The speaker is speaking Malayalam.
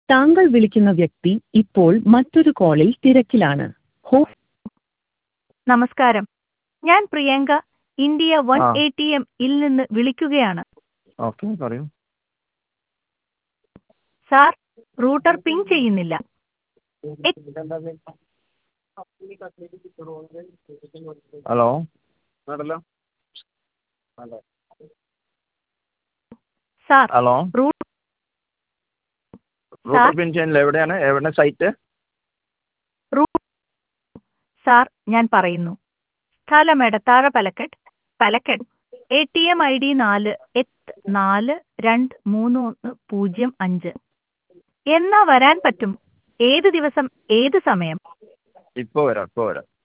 താങ്കൾ വിളിക്കുന്ന വ്യക്തി ഇപ്പോൾ മറ്റൊരു കോളിൽ തിരക്കിലാണ് ഹോ നമസ്കാരം ഞാൻ പ്രിയങ്ക ഇന്ത്യ വൺ ആ. എ ടി എം ഇൽ നിന്ന് വിളിക്കുകയാണ് ഓക്കെ പറയൂ സാർ റൂട്ടർ പിങ് ചെയ്യുന്നില്ല ഹലോ സാർ ഹലോ റൂ- റൂട്ടർ പിൻ ചെയ്യാനില്ല എവിടെയാണ് എവിടെ സൈറ്റ് സാർ ഞാൻ പറയുന്നു സ്ഥലം Edathazha Palakkad Palakkad A T M I D നാല് എട്ട് നാല് രണ്ട് മൂന്ന് ഒന്ന് പൂജ്യം അഞ്ച് എന്നാ വരാൻ പറ്റും ഏത് ദിവസം ഏത് സമയം ഇപ്പോൾ വരാം ഇപ്പോൾ വരാം